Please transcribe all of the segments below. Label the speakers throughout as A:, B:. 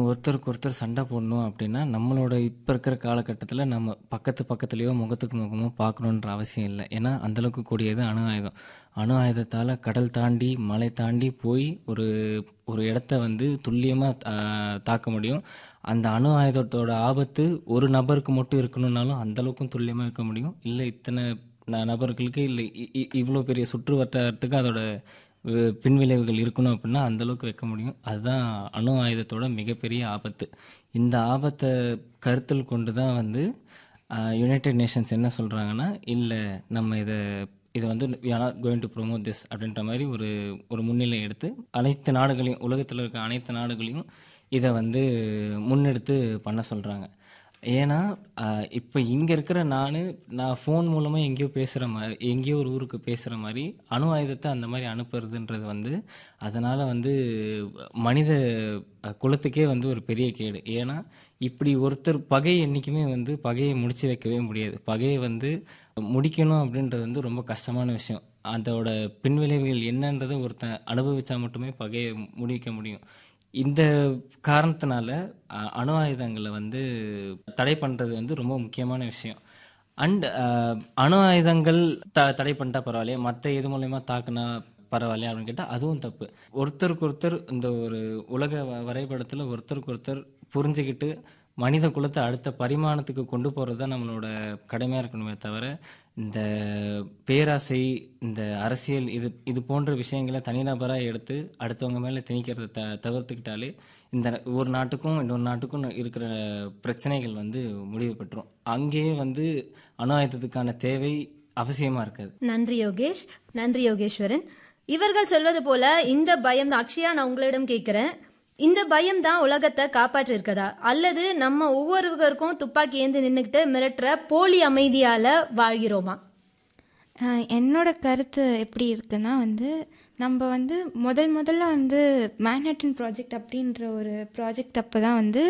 A: ஒருத்தருக்கு ஒருத்தர் சண்டை போடணும் அப்படின்னா நம்மளோட இப்போ இருக்கிற காலகட்டத்தில் நம்ம பக்கத்து பக்கத்துலேயோ முகத்துக்கு முகமோ பார்க்கணுன்ற அவசியம் இல்லை ஏன்னா அந்தளவுக்கு கூடியது அணு ஆயுதம் அணு ஆயுதத்தால் கடல் தாண்டி மலை தாண்டி போய் ஒரு ஒரு இடத்த வந்து துல்லியமாக தாக்க முடியும் அந்த அணு ஆயுதத்தோட ஆபத்து ஒரு நபருக்கு மட்டும் இருக்கணும்னாலும் அந்தளவுக்கும் துல்லியமாக இருக்க முடியும் இல்லை இத்தனை ந- நபர்களுக்கு இல்லை இவ்வளோ பெரிய சுற்று வட்டாரத்துக்கு அதோட வி- பின்விளைவுகள் இருக்கணும் அப்படின்னா அந்த அளவுக்கு வைக்க முடியும் அதுதான் அணு ஆயுதத்தோட மிகப்பெரிய ஆபத்து இந்த ஆபத்தை கருத்தில் கொண்டு தான் வந்து யுனைடெட் நேஷன்ஸ் என்ன சொல்கிறாங்கன்னா இல்லை நம்ம இதை இதை வந்து we are not going to promote this அப்படின்ற மாதிரி ஒரு ஒரு முன்னிலை எடுத்து அனைத்து நாடுகளையும் உலகத்தில் இருக்க அனைத்து நாடுகளையும் இதை வந்து முன்னெடுத்து பண்ண சொல்கிறாங்க ஏன்னா இப்போ இங்கே இருக்கிற நான் நான் ஃபோன் மூலமாக எங்கேயோ பேசுகிற மாதிரி எங்கேயோ ஒரு ஊருக்கு பேசுகிற மாதிரி அணு ஆயுதத்தை அந்த மாதிரி அனுப்புறதுன்றது வந்து அதனால் வந்து மனித அஹ், குலத்துக்கே வந்து ஒரு பெரிய கேடு ஏன்னா இப்படி ஒருத்தர் பகை என்றைக்குமே வந்து பகையை முடிச்சு வைக்கவே முடியாது பகையை வந்து முடிக்கணும் அப்படின்றது வந்து ரொம்ப கஷ்டமான விஷயம் அதோட பின்விளைவுகள் என்னன்றதை ஒருத்தன் அனுபவிச்சா மட்டுமே பகையை முடிக்க முடியும் இந்த காரணத்தினால அ- அணு ஆயுதங்களை வந்து தடை பண்ணுறது வந்து ரொம்ப முக்கியமான விஷயம் அண்ட் அணு ஆயுதங்கள் த தடை பண்ணிட்டா பரவாயில்லையா மற்ற இது மூலயமா தாக்குனா பரவாயில்லையா அப்படின்னு கேட்டால் அதுவும் தப்பு ஒருத்தருக்கு ஒருத்தர் இந்த ஒரு உலக வ- வரைபடத்தில் ஒருத்தருக்கு ஒருத்தர் புரிஞ்சுக்கிட்டு மனித குலத்தை அடுத்த பரிமாணத்துக்கு கொண்டு போகிறது தான் நம்மளோட கடமையாக இருக்கணுமே தவிர இந்த பேராசை இந்த அரசியல் இது இது போன்ற விஷயங்களை தனிநபராக எடுத்து அடுத்தவங்க மேலே திணிக்கிறத த தவிர்த்துக்கிட்டாலே இந்த ஒரு நாட்டுக்கும் இன்னொரு நாட்டுக்கும் இருக்கிற பிரச்சனைகள் வந்து முடிவு பெற்றுரும் அங்கேயே வந்து அணு ஆயுதத்துக்கான தேவை அவசியமாக இருக்காது
B: நன்றி யோகேஷ் நன்றி யோகேஸ்வரன் இவர்கள் சொல்வது போல இந்த பயம் தான் அக்ஷயா நான் உங்களிடம் கேட்கிறேன் இந்த பயம் தான் உலகத்தை காப்பாற்றி இருக்கதா அல்லது நம்ம ஒவ்வொருவருக்கும் துப்பாக்கி ஏந்தி நின்றுக்கிட்டு மிரட்டுற போலி அமைதியால வாழ்கிறோமா
C: ஆஹ் என்னோட கருத்து எப்படி இருக்குன்னா வந்து நம்ம வந்து முதல் முதல்ல வந்து மேன்ஹட்டன் ப்ராஜெக்ட் அப்படின்ற ஒரு ப்ராஜெக்ட் அப்போ தான் வந்து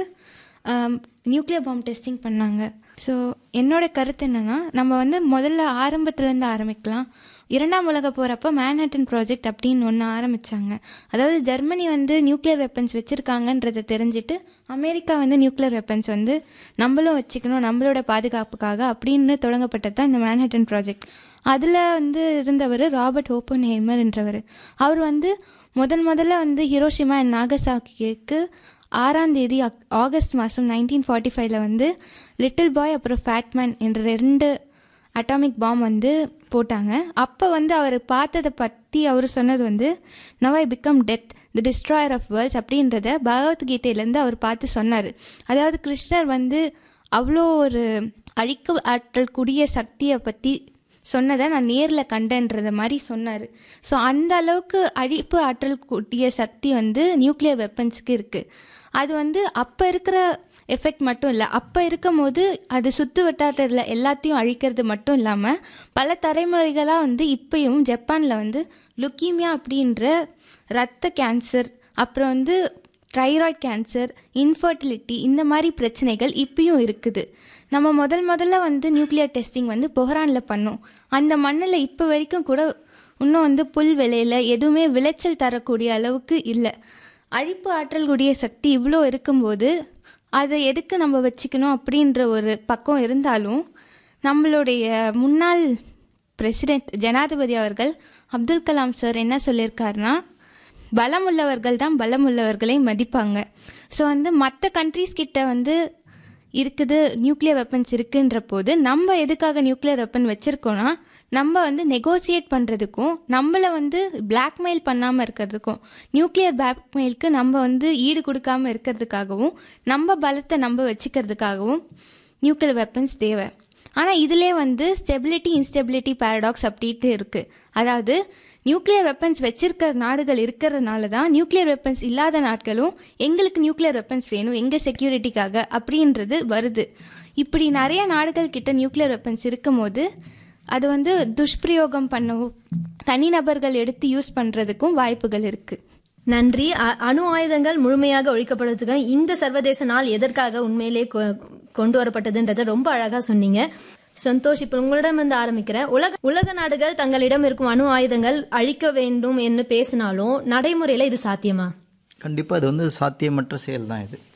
C: நியூக்ளியர் பாம் டெஸ்டிங் பண்ணாங்க ஸோ என்னோட கருத்து என்னன்னா நம்ம வந்து முதல்ல ஆரம்பத்துலேருந்து ஆரம்பிக்கலாம் இரண்டாம் உலக போகிறப்போ மேன்ஹட்டன் ப்ராஜெக்ட் அப்படின்னு ஒன்று ஆரம்பித்தாங்க அதாவது ஜெர்மனி வந்து நியூக்ளியர் வெப்பன்ஸ் வச்சுருக்காங்கன்றதை தெரிஞ்சுட்டு அமெரிக்கா வந்து நியூக்ளியர் வெப்பன்ஸ் வந்து நம்மளும் வச்சுக்கணும் நம்மளோட பாதுகாப்புக்காக அப்படின்னு தொடங்கப்பட்டது தான் இந்த மேன்ஹட்டன் ப்ராஜெக்ட் அதில் வந்து இருந்தவர் ராபர்ட் ஓப்பன் ஹேமர்ன்றவர் அவர் வந்து முதன் முதல்ல வந்து ஹிரோஷிமா அண்ட் நாகசாக்கிக்கு ஆறாம் தேதி அக்- ஆகஸ்ட் மாதம் நைன்டீன் ஃபார்ட்டி ஃபைவ்ல வந்து லிட்டில் பாய் அப்புறம் ஃபேட்மேன் என்ற ரெண்டு அட்டாமிக் பாம் வந்து போட்டாங்க அப்போ வந்து அவர் பார்த்ததை பற்றி அவர் சொன்னது வந்து now I become death the destroyer of worlds அப்படின்றத பகவத்கீதையிலேருந்து அவர் பார்த்து சொன்னார் அதாவது கிருஷ்ணர் வந்து அவ்வளோ ஒரு அழிக்க ஆற்றல் கூடிய சக்தியை பற்றி சொன்னதை நான் நேரில் கண்டேன்றத மாதிரி சொன்னார் ஸோ அந்த அளவுக்கு அழிப்பு ஆற்றல் கூடிய சக்தி வந்து நியூக்ளியர் வெப்பன்ஸ்க்கு இருக்குது அது வந்து அப்போ இருக்கிற எஃபெக்ட் மட்டும் இல்லை அப்போ இருக்கும் போது அது சுற்று வட்டாரத்தில் எல்லாத்தையும் அழிக்கிறது மட்டும் இல்லாமல் பல தலைமுறைகளாக வந்து இப்பயும் ஜப்பானில் வந்து லுக்கீமியா அப்படின்ற ரத்த கேன்சர் அப்புறம் வந்து தைராய்ட் கேன்சர் இன்ஃபர்டிலிட்டி இந்த மாதிரி பிரச்சனைகள் இப்பயும் இருக்குது நம்ம முதல் முதல்ல வந்து நியூக்ளியர் டெஸ்டிங் வந்து பொஹரானில் பண்ணோம் அந்த மண்ணில் இப்போ வரைக்கும் கூட இன்னும் வந்து புல் விளையில எதுவுமே விளைச்சல் தரக்கூடிய அளவுக்கு இல்லை அழிப்பு ஆற்றல் கூடிய சக்தி இவ்வளோ இருக்கும்போது அதை எதுக்கு நம்ம வச்சுக்கணும் அப்படின்ற ஒரு பக்கம் இருந்தாலும் நம்மளுடைய முன்னாள் பிரசிடென்ட் ஜனாதிபதி அவர்கள் அப்துல் கலாம் சார் என்ன சொல்லியிருக்காருன்னா பலமுள்ளவர்கள் தான் பலமுள்ளவர்களை மதிப்பாங்க ஸோ வந்து மற்ற கண்ட்ரீஸ் கிட்ட வந்து இருக்குது நியூக்ளியர் வெப்பன்ஸ் இருக்குன்ற போது நம்ம எதுக்காக நியூக்ளியர் வெப்பன் வச்சுருக்கோன்னா நம்ம வந்து நெகோசியேட் பண்ணுறதுக்கும் நம்மளை வந்து பிளாக்மெயில் பண்ணாமல் இருக்கிறதுக்கும் நியூக்ளியர் பிளாக்மெயிலுக்கு நம்ம வந்து ஈடு கொடுக்காம இருக்கிறதுக்காகவும் நம்ம பலத்தை நம்ம வச்சுக்கிறதுக்காகவும் நியூக்ளியர் வெப்பன்ஸ் தேவை ஆனால் இதிலே வந்து ஸ்டெபிலிட்டி இன்ஸ்டெபிலிட்டி பேரடாக்ஸ் அப்படின்ட்டு இருக்குது அதாவது நியூக்ளியர் வெப்பன்ஸ் வச்சிருக்கிற நாடுகள் இருக்கிறதுனால தான் நியூக்ளியர் வெப்பன்ஸ் இல்லாத நாட்களும் எங்களுக்கு நியூக்ளியர் வெப்பன்ஸ் வேணும் எங்கள் செக்யூரிட்டிக்காக அப்படின்றது வருது இப்படி நிறைய நாடுகள் கிட்ட நியூக்ளியர் வெப்பன்ஸ் இருக்கும்போது அது வந்து துஷ்பிரயோகம் பண்ணவும் தனிநபர்கள் எடுத்து யூஸ் பண்ணுறதுக்கும் வாய்ப்புகள் இருக்குது
B: நன்றி அ- அணு ஆயுதங்கள் முழுமையாக ஒழிக்கப்படுறதுக்கு இந்த சர்வதேச நாள் எதற்காக உண்மையிலே கொ- கொண்டு வரப்பட்டதுன்றதை ரொம்ப அழகா சொன்னீங்க சந்தோஷ் இப்போ உங்களிடம் வந்து ஆரம்பிக்கிறேன் உலக உலக நாடுகள் தங்களிடம் இருக்கும் அணு ஆயுதங்கள் அழிக்க வேண்டும் என்று பேசினாலும் நடைமுறையில இது சாத்தியமா
D: கண்டிப்பாக இது வந்து சாத்தியமற்ற செயல் தான் இது